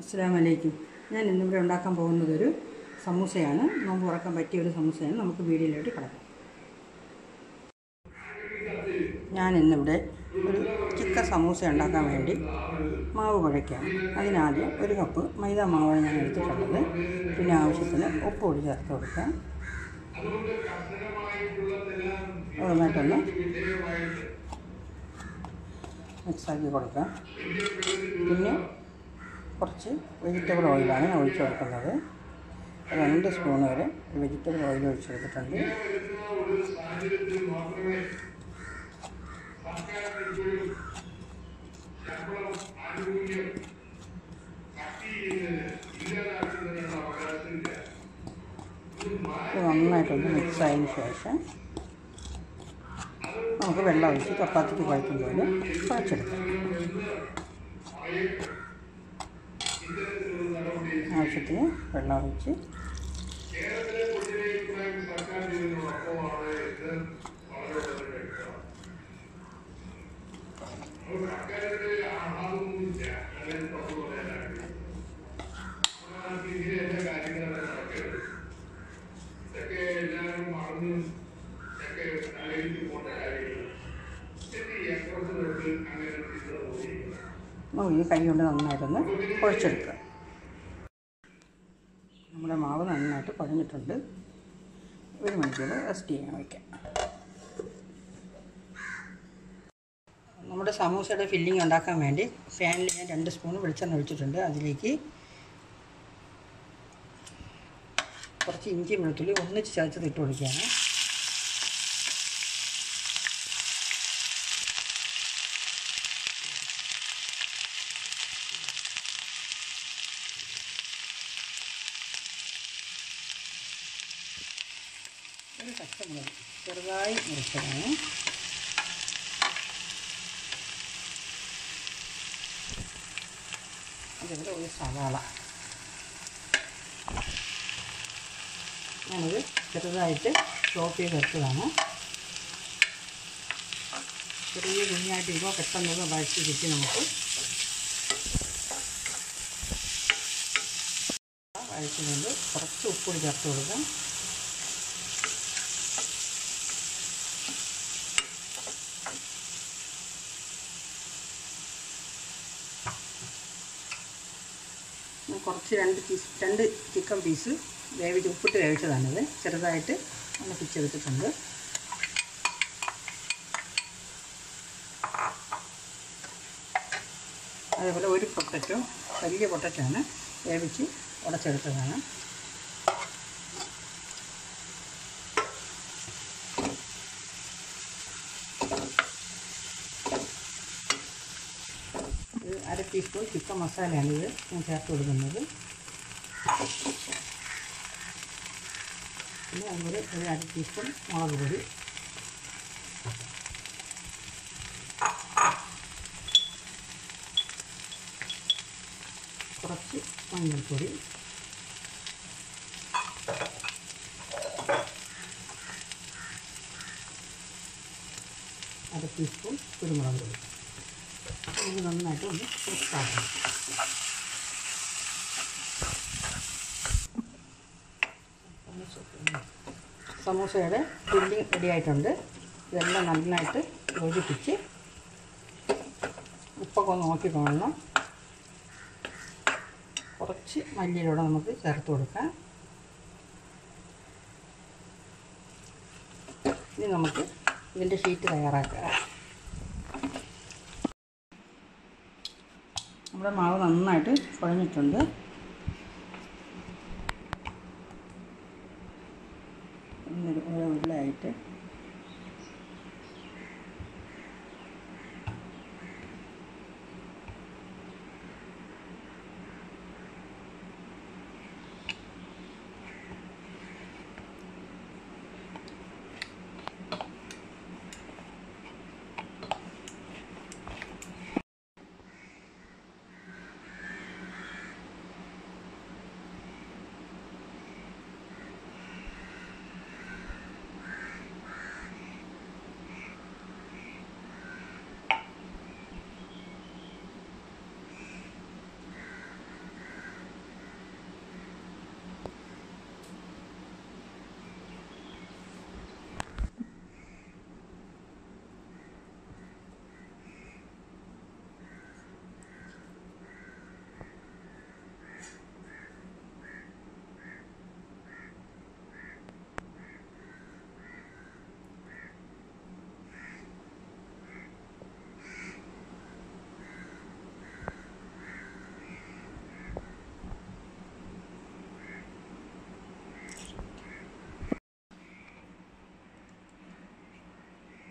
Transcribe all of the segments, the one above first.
അസ്സാം വലൈക്കും ഞാൻ ഇന്നിവിടെ ഉണ്ടാക്കാൻ പോകുന്നത് ഒരു സമൂസയാണ് നോമ്പ് തുറക്കാൻ പറ്റിയ ഒരു സമൂസയാണ് നമുക്ക് വീഡിയോയിലോട്ട് കിടക്കാം ഞാൻ ഇന്നിവിടെ ഒരു ചിക്കൻ സമൂസ ഉണ്ടാക്കാൻ വേണ്ടി മാവ് കുഴയ്ക്കാം അതിനാദ്യം ഒരു കപ്പ് മൈദ മാവാണ് ഞാൻ എടുത്തിട്ടുള്ളത് പിന്നെ ആവശ്യത്തിന് ഉപ്പ് പൊടി ചേർത്ത് കൊടുക്കാം അത് നന്നായിട്ടൊന്ന് മിക്സാക്കി കൊടുക്കാം പിന്നെ കുറച്ച് വെജിറ്റബിൾ ഓയിലാണ് ഞാൻ ഒഴിച്ച് കൊടുക്കുന്നത് രണ്ട് സ്പൂൺ വരെ വെജിറ്റബിൾ ഓയിൽ ഒഴിച്ച് കൊടുത്തിട്ടുണ്ട് ഇത് നന്നായിട്ടൊന്ന് മിക്സ് ആയതിന് ശേഷം നമുക്ക് വെള്ളം ഒഴിച്ച് ചപ്പാത്തിക്ക് കുഴക്കും പോലെ കുഴച്ചെടുക്കാം ആവശ്യത്തിന് വെള്ളം ഒഴിച്ച് നമുക്ക് ഈ കൈ കൊണ്ട് നന്നായിട്ടൊന്ന് കുഴച്ചെടുക്കുക നമ്മുടെ മാവ് നന്നായിട്ട് കുഴഞ്ഞിട്ടുണ്ട് ഒരു മണിക്കൂർ റെസ്റ്റ് ചെയ്യാൻ വയ്ക്കാം നമ്മുടെ സമൂസയുടെ ഫില്ലിംഗ് ഉണ്ടാക്കാൻ വേണ്ടി പാനിൽ ഞാൻ രണ്ട് സ്പൂൺ വെളിച്ചെണ്ണ ഒഴിച്ചിട്ടുണ്ട് അതിലേക്ക് കുറച്ച് ഇഞ്ചി വെളുത്തുള്ളി ഒന്നിച്ച് ചതച്ചത് ഇട്ട് കൊടുക്കുകയാണ് ഒരു പച്ചമുളക് ചെറുതായി മുറിച്ചതാണ് അതുപോലെ ഒരു സവാള ഞാനത് ചെറുതായിട്ട് ചോപ്പ് ചെയ്തെടുത്തതാണ് ചെറിയ കുഞ്ഞായിട്ട് ഇപ്പോൾ പെട്ടെന്ന് വഴറ്റി കിട്ടി നമുക്ക് വഴറ്റുന്നുണ്ട് കുറച്ച് ഉപ്പൊടി ചേർത്ത് കൊടുക്കാം കുറച്ച് രണ്ട് പീസ് രണ്ട് ചിക്കൻ പീസ് വേവിച്ച് ഉപ്പിട്ട് വേവിച്ചതാണിത് ചെറുതായിട്ട് ഒന്ന് പിച്ചെടുത്തിട്ടുണ്ട് അതേപോലെ ഒരു പൊട്ടറ്റോ വലിയ പൊട്ടറ്റോണ് വേവിച്ച് ഉടച്ചെടുത്തതാണ് ഇത് അര ടീസ്പൂൺ ചിക്കൻ മസാലയാണിത് ഞാൻ ചേർത്ത് കൊടുക്കുന്നത് പിന്നെ അതുപോലെ ഒരു അര ടീസ്പൂൺ മുളക് പൊടി കുറച്ച് മഞ്ഞൾപ്പൊടി അര ടീസ്പൂൺ കുരുമുളക് പൊടി ഇത് നന്നായിട്ട് ഒന്ന് മിക്സാക്കണം സമൂസയുടെ ഫില്ലിങ് റെഡി ആയിട്ടുണ്ട് ഇതെല്ലാം നന്നായിട്ട് യോജിപ്പിച്ച് ഉപ്പൊക്കെ ഒന്ന് നോക്കി കാണണം കുറച്ച് മല്ലിയിലൂടെ നമുക്ക് ചേർത്ത് കൊടുക്കാം ഇനി നമുക്ക് ഇതിൻ്റെ ഷീറ്റ് തയ്യാറാക്കാം നമ്മുടെ മാവ് നന്നായിട്ട് കുഴഞ്ഞിട്ടുണ്ട് ഒന്നൊരു ഓരോ ഉരുളയായിട്ട്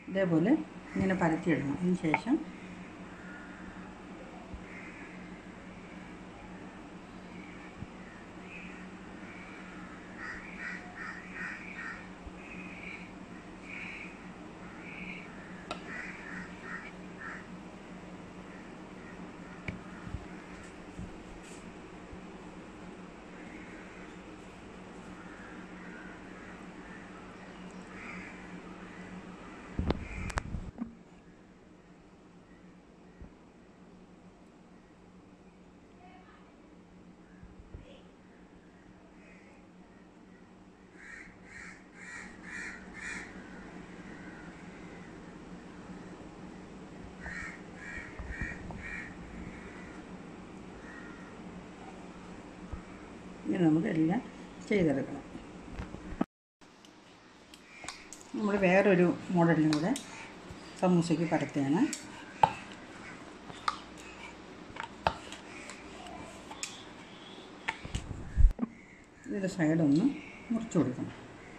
ഇതേപോലെ ഇങ്ങനെ പരത്തിയിടണം അതിന് ശേഷം ഇങ്ങനെ നമുക്ക് എല്ലാം ചെയ്തെടുക്കണം നമ്മൾ വേറൊരു മോഡലിനും കൂടെ സമൂസയ്ക്ക് പരത്തുകയാണ് ഇതിൻ്റെ സൈഡൊന്ന് മുറിച്ച് കൊടുക്കണം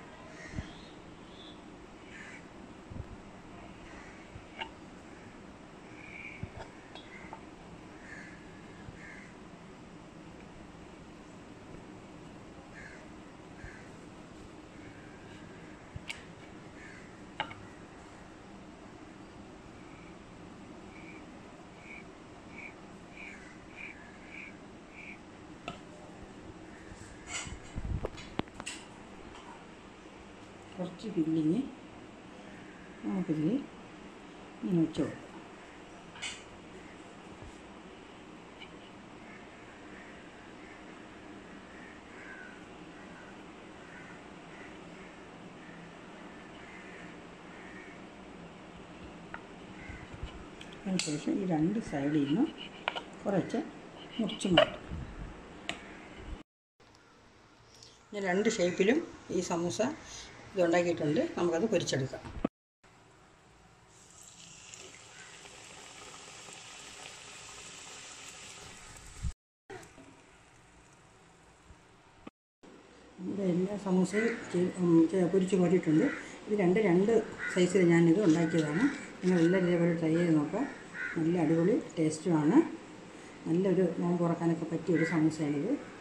കുറച്ച് ഫില്ലിങ് നമുക്കിതിൽ ഇങ്ങനെ വെച്ച് കൊടുക്കാം അതിനുശേഷം ഈ രണ്ട് സൈഡിൽ നിന്നും കുറച്ച് മുറിച്ച് മാറ്റും ഞാൻ രണ്ട് ഷേപ്പിലും ഈ സമൂസ ഇത് ഉണ്ടാക്കിയിട്ടുണ്ട് നമുക്കത് പൊരിച്ചെടുക്കാം നമ്മുടെ എല്ലാ സമൂസയും ചെയ്- ഉം, ചെ- പൊരിച്ച് കോരിയിട്ടുണ്ട് ഇത് രണ്ട് രണ്ട് സൈസിൽ ഞാനിത് ഉണ്ടാക്കിയതാണ് നിങ്ങളെല്ലാം ഇതേപോലെ ട്രൈ ചെയ്ത് നോക്കാം നല്ല അടിപൊളി ടേസ്റ്റുമാണ് നല്ലൊരു നോമ്പ് തുറക്കാനൊക്കെ പറ്റിയ ഒരു സമൂസയാണിത്